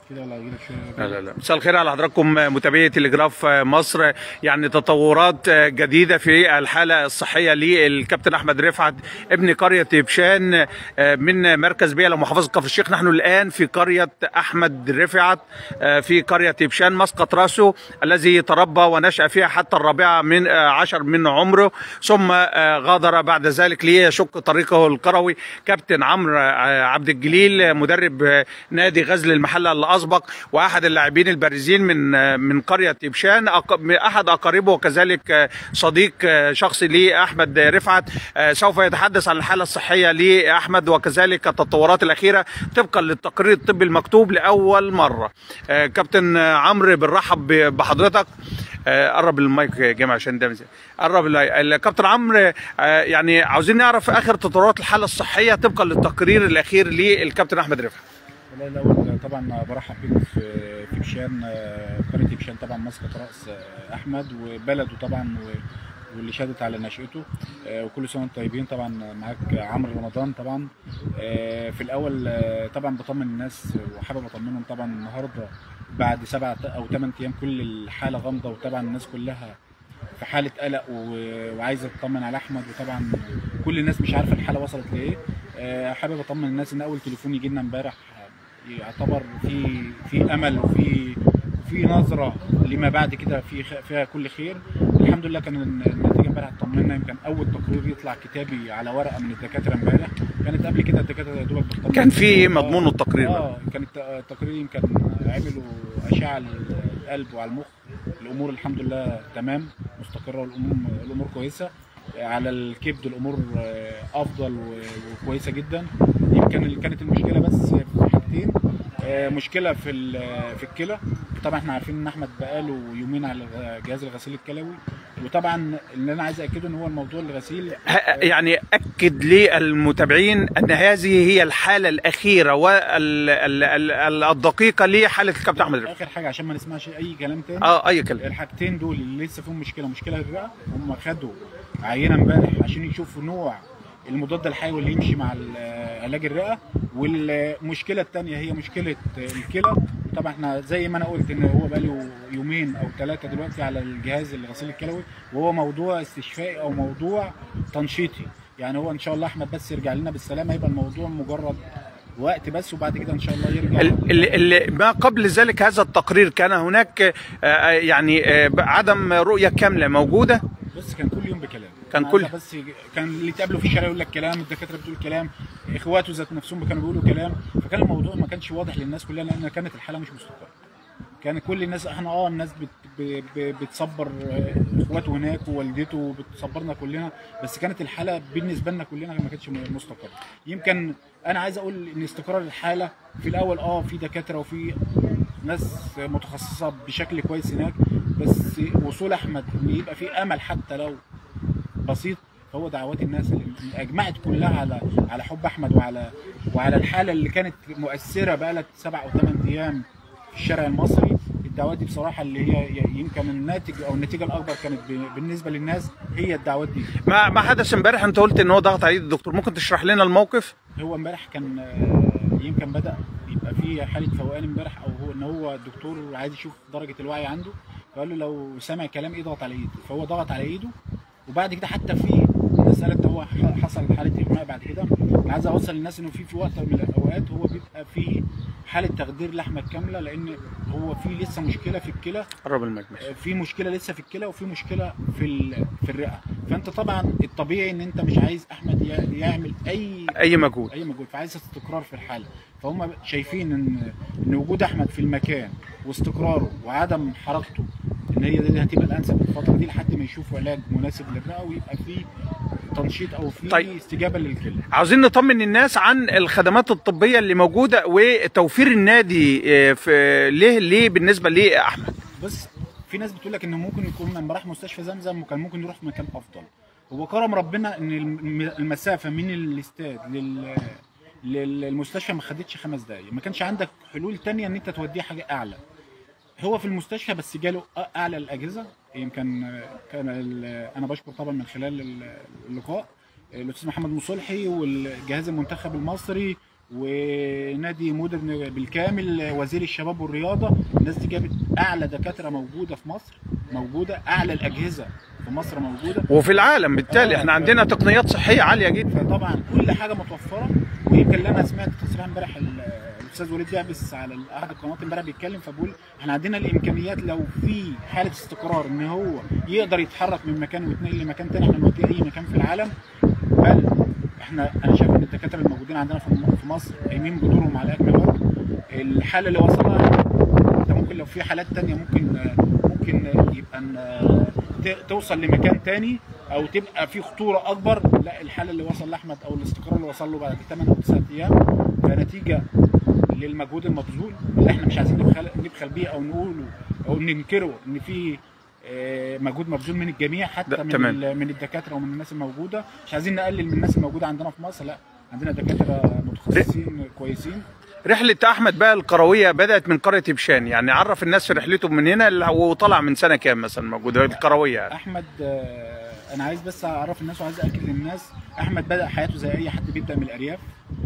كده ولا اجي لك شويه لا لا لا مساء الخير على حضراتكم متابعي تلجراف مصر يعني تطورات جديده في الحاله الصحيه للكابتن احمد رفعت ابن قريه تبشان من مركز بيلا محافظه كفر الشيخ نحن الان في قريه احمد رفعت في قريه تبشان مسقط راسه الذي تربى ونشا فيها حتى الرابعه من عشر من عمره ثم غادر بعد ذلك ليشق طريقه القروي كابتن عمرو عبد الجليل مدرب نادي غزل المحله الاسبق واحد اللاعبين البارزين من من قريه تبشان احد اقاربه وكذلك صديق شخصي لاحمد رفعت سوف يتحدث عن الحاله الصحيه لاحمد وكذلك التطورات الاخيره طبقا للتقرير الطبي المكتوب لاول مره كابتن عمرو بنرحب بحضرتك قرب المايك يا جماعه عشان ده قرب الكابتن عمرو يعني عاوزين نعرف اخر تطورات الحاله الصحيه طبقا للتقرير الاخير للكابتن احمد رفعت والله الاول طبعا برحب بيكم في في بشان قريه بشان طبعا مسقط راس احمد وبلده طبعا واللي شهدت على نشأته وكل سنه وانتم طيبين طبعا معاك عمرو رمضان طبعا في الاول طبعا بطمن الناس وحابب اطمنهم طبعا النهارده بعد سبعة او ثمان ايام كل الحاله غامضه وطبعا الناس كلها في حاله قلق وعايزه تطمن على احمد وطبعا كل الناس مش عارفه الحاله وصلت لايه حابب اطمن الناس ان اول تليفون يجي لنا امبارح يعتبر في في امل وفي في نظره لما بعد كده في فيها كل خير الحمد لله كان النتيجه امبارح طمنا يمكن اول تقرير يطلع كتابي على ورقه من الدكاتره امبارح كانت قبل كده الدكاتره يا دوبك بتطمن كان في مضمون التقرير اه كان التقرير يمكن عملوا اشعه للقلب وعلى المخ الامور الحمد لله تمام مستقره والامور الامور كويسه على الكبد الامور افضل وكويسه جدا يمكن كانت المشكله بس في حاجتين مشكله في في الكلى طبعا احنا عارفين ان احمد بقاله يومين على جهاز الغسيل الكلوي وطبعا اللي انا عايز اكده ان هو الموضوع الغسيل يعني اكد للمتابعين ان هذه هي الحاله الاخيره والدقيقه لحاله الكابتن احمد رفعت اخر حاجه عشان ما نسمعش اي كلام تاني اه اي كلام الحاجتين دول اللي لسه فيهم مشكله مشكله الرئه هم خدوا عينه امبارح عشان يشوفوا نوع المضاد الحيوي اللي يمشي مع علاج الرئه والمشكله الثانيه هي مشكله الكلى طبعا احنا زي ما انا قلت ان هو بقاله يومين او ثلاثه دلوقتي على الجهاز الغسيل الكلوي وهو موضوع استشفائي او موضوع تنشيطي يعني هو ان شاء الله احمد بس يرجع لنا بالسلامه يبقى الموضوع مجرد وقت بس وبعد كده ان شاء الله يرجع ال ما قبل ذلك هذا التقرير كان هناك يعني عدم رؤيه كامله موجوده بص كان كل يوم بكلام كان كل بس كان اللي يتقابلوا في الشارع يقول لك كلام الدكاتره بتقول كلام اخواته ذات نفسهم كانوا بيقولوا كلام فكان الموضوع ما كانش واضح للناس كلها لان كانت الحاله مش مستقره كان كل الناس احنا اه الناس بت بتصبر اخواته هناك ووالدته بتصبرنا كلنا بس كانت الحاله بالنسبه لنا كلنا ما كانتش مستقره يمكن انا عايز اقول ان استقرار الحاله في الاول اه في دكاتره وفي ناس متخصصه بشكل كويس هناك بس وصول احمد ان يبقى في امل حتى لو بسيط هو دعوات الناس اللي اجمعت كلها على على حب احمد وعلى وعلى الحاله اللي كانت مؤثره بقى لها سبع او ثمان ايام في الشارع المصري الدعوات دي بصراحه اللي هي يمكن الناتج او النتيجه الاكبر كانت بالنسبه للناس هي الدعوات دي ما ما حدث امبارح انت قلت ان هو ضغط عليه الدكتور ممكن تشرح لنا الموقف هو امبارح كان يمكن بدا يبقى في حاله فوقان امبارح او هو ان هو الدكتور عايز يشوف درجه الوعي عنده فقال له لو سمع كلام اضغط على ايده فهو ضغط على ايده وبعد كده حتى في مساله هو حصل حاله اغماء بعد كده عايز اوصل للناس انه في في وقت من الاوقات هو بيبقى في حاله تخدير لحمه كامله لان هو في لسه مشكله في الكلى قرب المايك في مشكله لسه في الكلى وفي مشكله في في الرئه فانت طبعا الطبيعي ان انت مش عايز احمد يعمل اي اي مجهود اي مجهود فعايز استقرار في الحاله فهم شايفين ان ان وجود احمد في المكان واستقراره وعدم حركته ان هي دي هتبقى الانسب الفتره دي لحد ما يشوفوا علاج مناسب للرئه ويبقى في تنشيط او في طيب. استجابه للكلى عاوزين نطمن الناس عن الخدمات الطبيه اللي موجوده وتوفير النادي في ليه ليه بالنسبه لاحمد بص في ناس بتقول لك انه ممكن يكون لما راح مستشفى زمزم وكان ممكن يروح في مكان افضل هو كرم ربنا ان المسافه من الاستاد لل للمستشفى ما خدتش خمس دقايق ما كانش عندك حلول تانية ان انت توديه حاجه اعلى هو في المستشفى بس جاله اعلى الاجهزه يمكن كان انا بشكر طبعا من خلال اللقاء الاستاذ محمد مصلحي والجهاز المنتخب المصري ونادي مودرن بالكامل وزير الشباب والرياضه الناس دي جابت اعلى دكاتره موجوده في مصر موجوده اعلى الاجهزه في مصر موجوده وفي العالم بالتالي آه. احنا عندنا تقنيات صحيه عاليه جدا فطبعا كل حاجه متوفره ويمكن اللي انا سمعت تصريح امبارح ال- الاستاذ وليد يعبس على احد القنوات امبارح بيتكلم فبقول احنا عندنا الامكانيات لو في حاله استقرار ان هو يقدر يتحرك من مكان ويتنقل لمكان تاني احنا نوديه اي مكان في العالم بل احنا انا شايف ان الدكاتره الموجودين عندنا في م- في مصر قايمين بدورهم على اكمل وجه الحاله اللي وصلها ده ممكن لو في حالات تانية ممكن ممكن يبقى ان ت- توصل لمكان تاني او تبقى في خطوره اكبر لا الحاله اللي وصل لاحمد او الاستقرار اللي وصل له بعد 8 او 9 ايام كنتيجه للمجهود المبذول اللي احنا مش عايزين نبخل, نبخل بيه او نقوله او ننكره ان في آه، مجهود مبذول من الجميع حتى ده- من تمام. ال- من الدكاتره ومن الناس الموجوده مش عايزين نقلل من الناس الموجوده عندنا في مصر لا عندنا دكاتره متخصصين كويسين رحله احمد بقى القرويه بدات من قريه ابشان يعني عرف الناس في رحلته من هنا ل- وطلع من سنه كام مثلا موجود القرويه يعني. احمد آه، انا عايز بس اعرف الناس وعايز اكد للناس احمد بدا حياته زي اي حد بيبدا من الارياف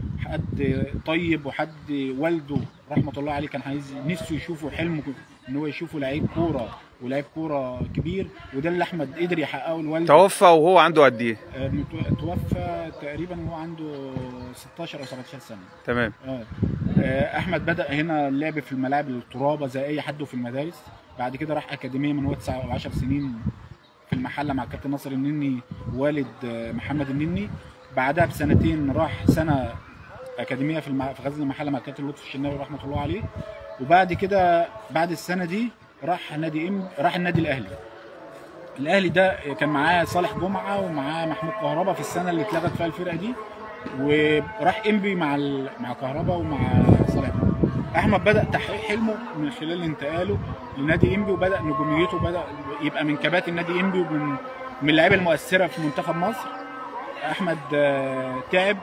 حد طيب وحد والده رحمه الله عليه كان عايز نفسه يشوفه حلمه ان هو يشوفه لعيب كوره ولعيب كوره كبير وده اللي احمد قدر يحققه لوالده توفى وهو عنده قد ايه آه، متو- توفى تقريبا وهو عنده 16 او 17 سنه تمام اه آه، احمد بدا هنا اللعب في الملاعب الترابه زي اي حد في المدارس بعد كده راح اكاديميه من هو 9 او 10 سنين في المحله مع كابتن ناصر النني والد آه، محمد النني بعدها بسنتين راح سنه اكاديميه في المع... في غزل المحله مع كابتن لطفي الشناوي رحمه الله عليه وبعد كده بعد السنه دي راح نادي ام راح النادي الاهلي الاهلي ده كان معاه صالح جمعه ومعاه محمود كهربا في السنه اللي اتلغت فيها الفرقه دي وراح انبي مع ال... مع كهربا ومع صالح جمعة. احمد بدا تحقيق حلمه من خلال انتقاله لنادي انبي وبدا نجوميته بدا يبقى من كباتن نادي انبي ومن من اللعيبه المؤثره في منتخب مصر احمد آه، تعب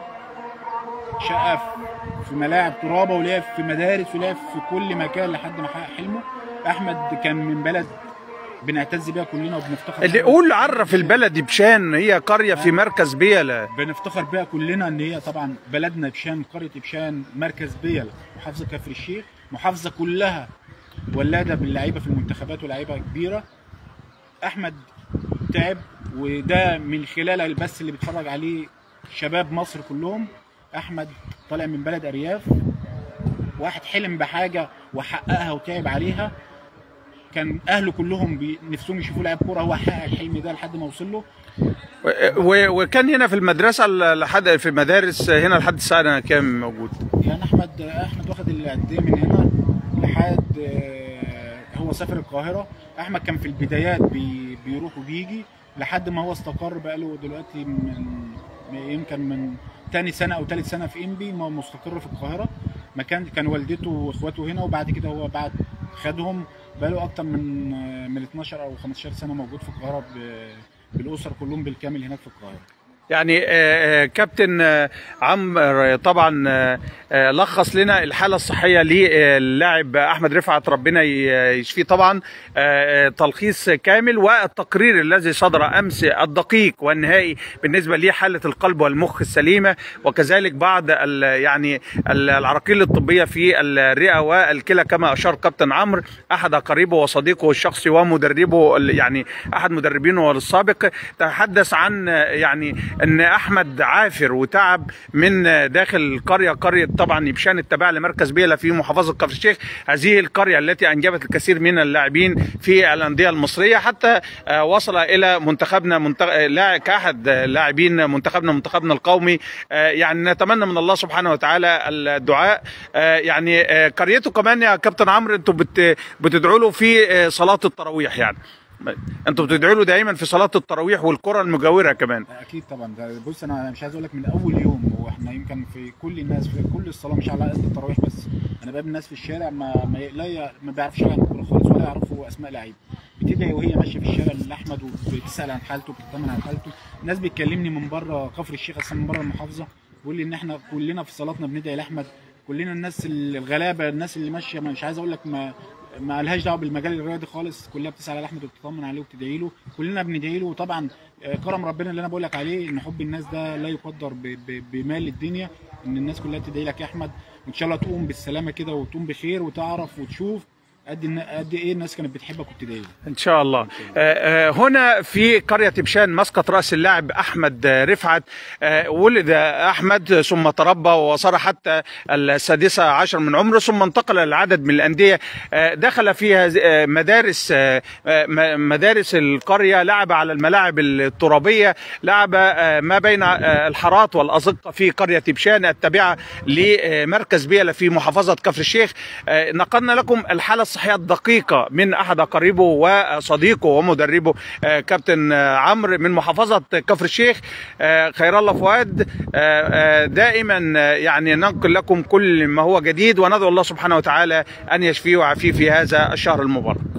شقف في ملاعب ترابه ولعب في مدارس ولعب في كل مكان لحد ما حقق حلمه احمد كان من بلد بنعتز بيها كلنا وبنفتخر اللي بيها. قول عرف البلد بشان هي قريه في مركز بيلا بنفتخر بيها كلنا ان هي طبعا بلدنا بشان قريه بشان مركز بيلا محافظه كفر الشيخ محافظه كلها ولاده باللعيبه في المنتخبات ولاعيبه كبيره احمد تعب وده من خلال البث اللي بيتفرج عليه شباب مصر كلهم احمد طالع من بلد ارياف واحد حلم بحاجه وحققها وتعب عليها كان اهله كلهم بي- نفسهم يشوفوا لاعب كوره هو حقق الحلم ده لحد ما وصل له و- وكان هنا في المدرسه ل- لحد في المدارس هنا لحد سنه كام موجود يعني احمد احمد واخد الاعداديه من هنا لحد آه، هو سافر القاهره احمد كان في البدايات بي بيروح وبيجي لحد ما هو استقر بقاله دلوقتي من من- يمكن من تاني سنه او تالت سنه في انبي ما هو مستقر في القاهره مكان كان والدته واخواته هنا وبعد كده هو بعد خدهم بقاله اكتر من آه، من 12 او 15 سنه موجود في القاهره ب- بالاسر كلهم بالكامل هناك في القاهره يعني آه، آه، كابتن آه، عمرو طبعا آه، آه، لخص لنا الحاله الصحيه للاعب احمد رفعت ربنا ي- يشفيه طبعا آه، آه، تلخيص كامل والتقرير الذي صدر امس الدقيق والنهائي بالنسبه لحاله القلب والمخ السليمه وكذلك بعض ال- يعني ال- العراقيل الطبيه في الرئه والكلى كما اشار كابتن عمرو احد قريبه وصديقه الشخصي ومدربه ال- يعني احد مدربينه السابق تحدث عن آه، يعني ان احمد عافر وتعب من داخل القريه قريه طبعا يبشان التابعه لمركز بيلا في محافظه كفر الشيخ هذه القريه التي انجبت الكثير من اللاعبين في الانديه المصريه حتى آه، وصل الى منتخبنا منتخ... آه، لا- كاحد لاعبين منتخبنا منتخبنا القومي آه، يعني نتمنى من الله سبحانه وتعالى الدعاء آه، يعني آه، قريته كمان يا كابتن عمرو انتوا بت... بتدعوا له في آه، صلاه التراويح يعني انتوا بتدعوا له دايما في صلاه التراويح والقرى المجاوره كمان اكيد طبعا ده بص انا مش عايز اقول لك من اول يوم هو احنا يمكن في كل الناس في كل الصلاه مش على قد التراويح بس انا بقابل الناس في الشارع ما ما لا ي- ما بيعرفش عن الكوره خالص ولا يعرفوا اسماء لعيبه بتدعي وهي ماشيه في الشارع لاحمد وبتسال عن حالته بتطمن عن حالته الناس بتكلمني من بره كفر الشيخ اصلا من بره المحافظه بيقول لي ان احنا كلنا في صلاتنا بندعي لاحمد كلنا الناس الغلابه الناس اللي ماشيه مش عايز اقول لك ما ما لهاش دعوه بالمجال الرياضي خالص كلها بتسال على احمد وبتطمن عليه وبتدعي له كلنا بندعي له وطبعا آه، كرم ربنا اللي انا بقول لك عليه ان حب الناس ده لا يقدر ب- ب- بمال الدنيا ان الناس كلها تدعي لك يا احمد وان شاء الله تقوم بالسلامه كده وتقوم بخير وتعرف وتشوف قد الن- قد ايه الناس كانت بتحبك وبتدعي لك ان شاء الله آه، آه، هنا في قريه تبشان مسقط راس اللاعب احمد آه، رفعت آه، ولد احمد ثم تربى وصار حتى السادسه عشر من عمره ثم انتقل للعدد من الانديه آه، دخل فيها آه، مدارس آه، آه، م- مدارس القريه لعب على الملاعب الترابيه لعب آه، ما بين آه، الحارات والازقه في قريه تبشان التابعه لمركز بيلا في محافظه كفر الشيخ آه، نقلنا لكم الحاله الصحيه الدقيقه من احد قريبه وصديقه ومدربه آه، كابتن آه، عمرو من محافظه كفر الشيخ آه، خير الله فؤاد آه، آه، دائما آه، يعني ننقل لكم كل ما هو جديد وندعو الله سبحانه وتعالى ان يشفيه ويعافيه في هذا الشهر المبارك